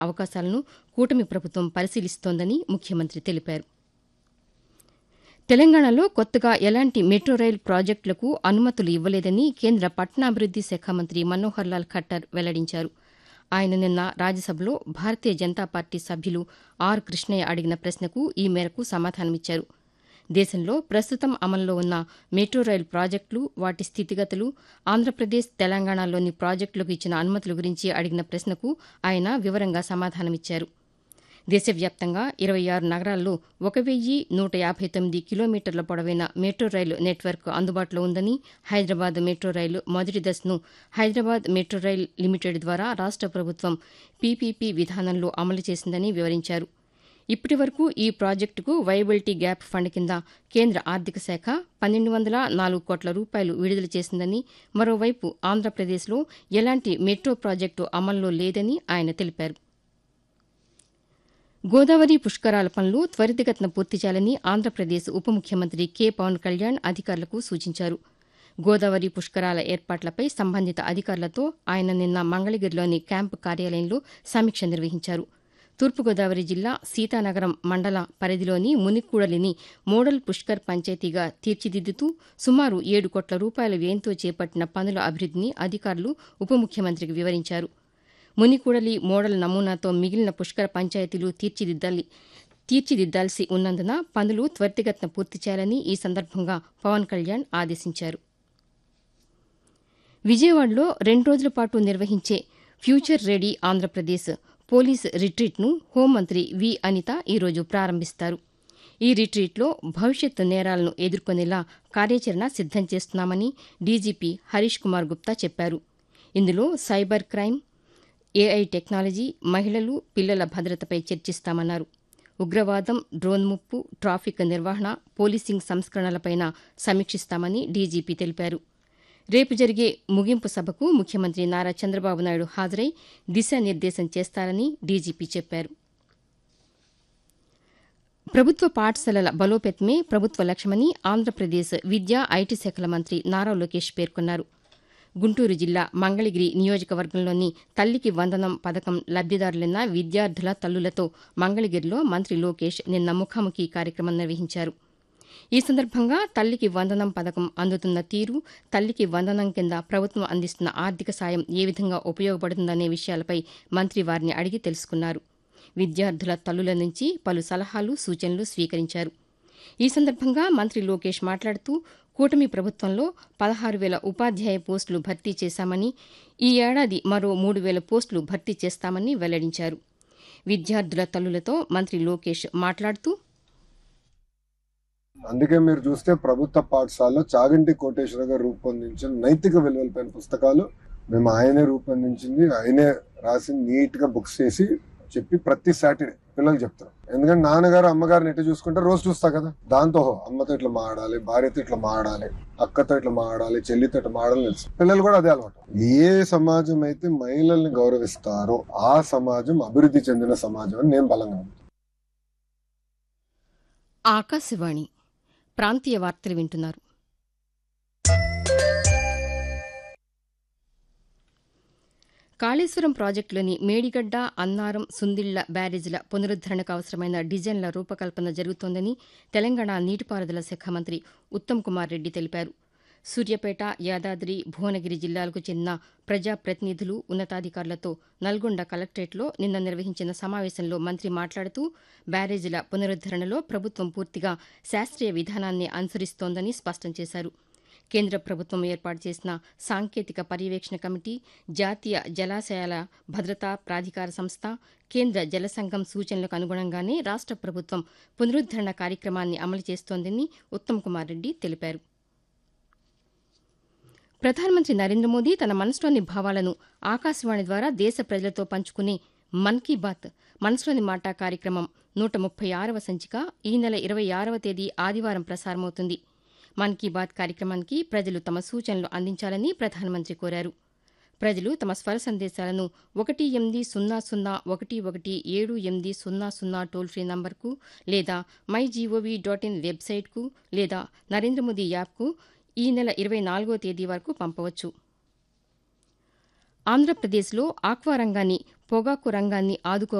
అవకాశాలను కూటమి ప్రభుత్వం పరిశీలిస్తోందని ముఖ్యమంత్రి తెలిపారు తెలంగాణలో కొత్తగా ఎలాంటి మెట్రో రైల్ ప్రాజెక్టులకు అనుమతులు ఇవ్వలేదని కేంద్ర పట్టణాభివృద్ది శాఖ మంత్రి మనోహర్ లాల్ ఖట్టర్ వెల్లడించారు ఆయన నిన్న రాజ్యసభలో భారతీయ జనతా పార్టీ సభ్యులు ఆర్ కృష్ణయ్య అడిగిన ప్రశ్నకు ఈ మేరకు సమాధానమిచ్చారు దేశంలో ప్రస్తుతం అమల్లో ఉన్న మెట్రో రైల్ ప్రాజెక్టులు వాటి స్థితిగతులు ఆంధ్రప్రదేశ్ తెలంగాణలోని ప్రాజెక్టులకు ఇచ్చిన అనుమతుల గురించి అడిగిన ప్రశ్నకు ఆయన వివరంగా సమాధానమిచ్చారు దేశవ్యాప్తంగా ఇరవై ఆరు నగరాల్లో ఒక వెయ్యి నూట యాభై తొమ్మిది కిలోమీటర్ల పొడవైన మెట్రో రైలు నెట్వర్క్ అందుబాటులో ఉందని హైదరాబాద్ మెట్రో రైలు మొదటి దశను హైదరాబాద్ మెట్రో రైల్ లిమిటెడ్ ద్వారా రాష్ట ప్రభుత్వం పీపీపీ విధానంలో అమలు చేసిందని వివరించారు ఇప్పటి వరకు ఈ ప్రాజెక్టుకు వైబిలిటీ గ్యాప్ ఫండ్ కింద కేంద్ర ఆర్థిక శాఖ పన్నెండు వందల నాలుగు కోట్ల రూపాయలు విడుదల చేసిందని మరోవైపు ఆంధ్రప్రదేశ్లో ఎలాంటి మెట్రో ప్రాజెక్టు అమల్లో లేదని ఆయన తెలిపారు గోదావరి పుష్కరాల పనులు త్వరితగతిన పూర్తి చేయాలని ఆంధ్రప్రదేశ్ ఉప ముఖ్యమంత్రి కె పవన్ కళ్యాణ్ అధికారులకు సూచించారు గోదావరి పుష్కరాల ఏర్పాట్లపై సంబంధిత అధికారులతో ఆయన నిన్న మంగళగిరిలోని క్యాంపు కార్యాలయంలో సమీక్ష నిర్వహించారు తూర్పుగోదావరి జిల్లా సీతానగరం మండల పరిధిలోని మునిక్కూడలిని మోడల్ పుష్కర్ పంచాయతీగా తీర్చిదిద్దుతూ సుమారు ఏడు కోట్ల రూపాయల వ్యయంతో చేపట్టిన పనుల అభివృద్దిని అధికారులు ఉప ముఖ్యమంత్రికి వివరించారు మునికూడలి మోడల్ నమూనాతో మిగిలిన పుష్కర పంచాయతీలు తీర్చిదిద్దాలి తీర్చిదిద్దాల్సి ఉన్నందున పనులు త్వరితగతిన పూర్తి చేయాలని ఈ సందర్భంగా పవన్ కళ్యాణ్ ఆదేశించారు విజయవాడలో రెండు రోజుల పాటు నిర్వహించే ఫ్యూచర్ రెడీ ఆంధ్రప్రదేశ్ పోలీస్ రిట్రీట్ను హోంమంత్రి వి అనిత ఈరోజు ప్రారంభిస్తారు ఈ రిట్రీట్లో భవిష్యత్తు నేరాలను ఎదుర్కొనేలా కార్యాచరణ సిద్దం చేస్తున్నామని డీజీపీ హరీష్ కుమార్ గుప్తా చెప్పారు ఇందులో సైబర్ క్రైమ్ ఏఐ టెక్నాలజీ మహిళలు పిల్లల భద్రతపై చర్చిస్తామన్నారు ఉగ్రవాదం డ్రోన్ ముప్పు ట్రాఫిక్ నిర్వహణ పోలీసింగ్ సంస్కరణలపైన సమీక్షిస్తామని డీజీపీ తెలిపారు రేపు జరిగే ముగింపు సభకు ముఖ్యమంత్రి నారా చంద్రబాబు నాయుడు హాజరై దిశానిర్దేశం చేస్తారని డీజీపీ చెప్పారు ప్రభుత్వ పాఠశాలల బలోపేతమే ప్రభుత్వ లక్ష్యమని ఆంధ్రప్రదేశ్ విద్యా ఐటీ శాఖల మంత్రి నారా లోకేష్ పేర్కొన్నారు గుంటూరు జిల్లా మంగళగిరి నియోజకవర్గంలోని తల్లికి వందనం పథకం లబ్దిదారులైన విద్యార్థుల తల్లులతో మంగళగిరిలో మంత్రి లోకేష్ నిన్న ముఖాముఖి కార్యక్రమం నిర్వహించారు ఈ సందర్భంగా తల్లికి వందనం పథకం అందుతున్న తీరు తల్లికి వందనం కింద ప్రభుత్వం అందిస్తున్న ఆర్థిక సాయం ఏ విధంగా ఉపయోగపడుతుందనే విషయాలపై మంత్రి వారిని అడిగి తెలుసుకున్నారు విద్యార్థుల తల్లుల నుంచి పలు సలహాలు సూచనలు స్వీకరించారు ఈ సందర్భంగా మంత్రి లోకేష్ మాట్లాడుతూ కూటమి ప్రభుత్వంలో పదహారు వేల ఉపాధ్యాయ పోస్టులు భర్తీ చేశామని ఈ ఏడాది మరో మూడు వేల పోస్టులు భర్తీ చేస్తామని వెల్లడించారు విద్యార్థుల తల్లులతో మంత్రి లోకేష్ మాట్లాడుతూ అందుకే మీరు చూస్తే ప్రభుత్వ పాఠశాలలో చాగంటి కోటేశ్వర గారు రూపొందించిన నైతిక విలువలపైన పుస్తకాలు మేము ఆయనే రూపొందించింది ఆయనే రాసి నీట్ గా బుక్స్ చేసి చెప్పి ప్రతి సాటర్డే పిల్లలు చెప్తారు ఎందుకంటే నాన్నగారు అమ్మగారిని ఎట్లా చూసుకుంటే రోజు చూస్తా కదా దాంతో "ఓహో, అమ్మతో ఇట్లా మాడాలి భార్యతో ఇట్లా మాడాలి అక్కతో ఇట్లా మాడాలి చెల్లితో ఇట్లా మాడాలి తెలుసు పిల్లలు కూడా అదే అలవాటు ఏ సమాజం అయితే మహిళల్ని గౌరవిస్తారో ఆ సమాజం అభివృద్ధి చెందిన సమాజం అని నేను బలంగా నమ్ముతాను. ఆకాశవాణి ప్రాంతీయ వార్తలు వింటున్నారు కాళేశ్వరం ప్రాజెక్టులోని మేడిగడ్డ అన్నారం సుందిళ్ల బ్యారేజీల పునరుద్దరణకు అవసరమైన డిజైన్ల రూపకల్పన జరుగుతోందని తెలంగాణ నీటిపారుదల శాఖ మంత్రి ఉత్తమ్ కుమార్ రెడ్డి తెలిపారు సూర్యాపేట యాదాద్రి భువనగిరి జిల్లాలకు చెందిన ప్రజాప్రతినిధులు ఉన్నతాధికారులతో నల్గొండ కలెక్టరేట్లో నిన్న నిర్వహించిన సమావేశంలో మంత్రి మాట్లాడుతూ బ్యారేజీల పునరుద్దరణలో ప్రభుత్వం పూర్తిగా శాస్త్రీయ విధానాన్ని అనుసరిస్తోందని స్పష్టం చేశారు కేంద్ర ప్రభుత్వం ఏర్పాటు చేసిన సాంకేతిక పర్యవేక్షణ కమిటీ జాతీయ జలాశయాల భద్రతా ప్రాధికార సంస్థ కేంద్ర జల సంఘం సూచనలకు అనుగుణంగానే రాష్ట ప్రభుత్వం పునరుద్దరణ కార్యక్రమాన్ని అమలు చేస్తోందని ఉత్తమ్ కుమార్ రెడ్డి తెలిపారు ప్రధానమంత్రి నరేంద్ర మోదీ తన మనసులోని భావాలను ఆకాశవాణి ద్వారా దేశ ప్రజలతో పంచుకునే మన్ కీ బాత్ మనసులోని మాట కార్యక్రమం నూట ముప్పై ఆరవ సంచిక ఈ నెల ఇరవై ఆరవ తేదీ ఆదివారం ప్రసారమవుతుంది మన్ కీ బాత్ కార్యక్రమానికి ప్రజలు తమ సూచనలు అందించాలని ప్రధానమంత్రి కోరారు ప్రజలు తమ స్వర సందేశాలను ఒకటి ఎనిమిది సున్నా సున్నా ఒకటి ఒకటి ఏడు ఎనిమిది సున్నా సున్నా టోల్ ఫ్రీ నంబర్కు లేదా మై జీఓవీ డాట్ ఇన్ వెబ్సైట్కు లేదా నరేంద్ర మోదీ యాప్కు ఈ నెల ఇరవై నాలుగో తేదీ వరకు పంపవచ్చు ఆంధ్రప్రదేశ్లో ఆక్వా రంగాన్ని పొగాకు రంగాన్ని ఆదుకో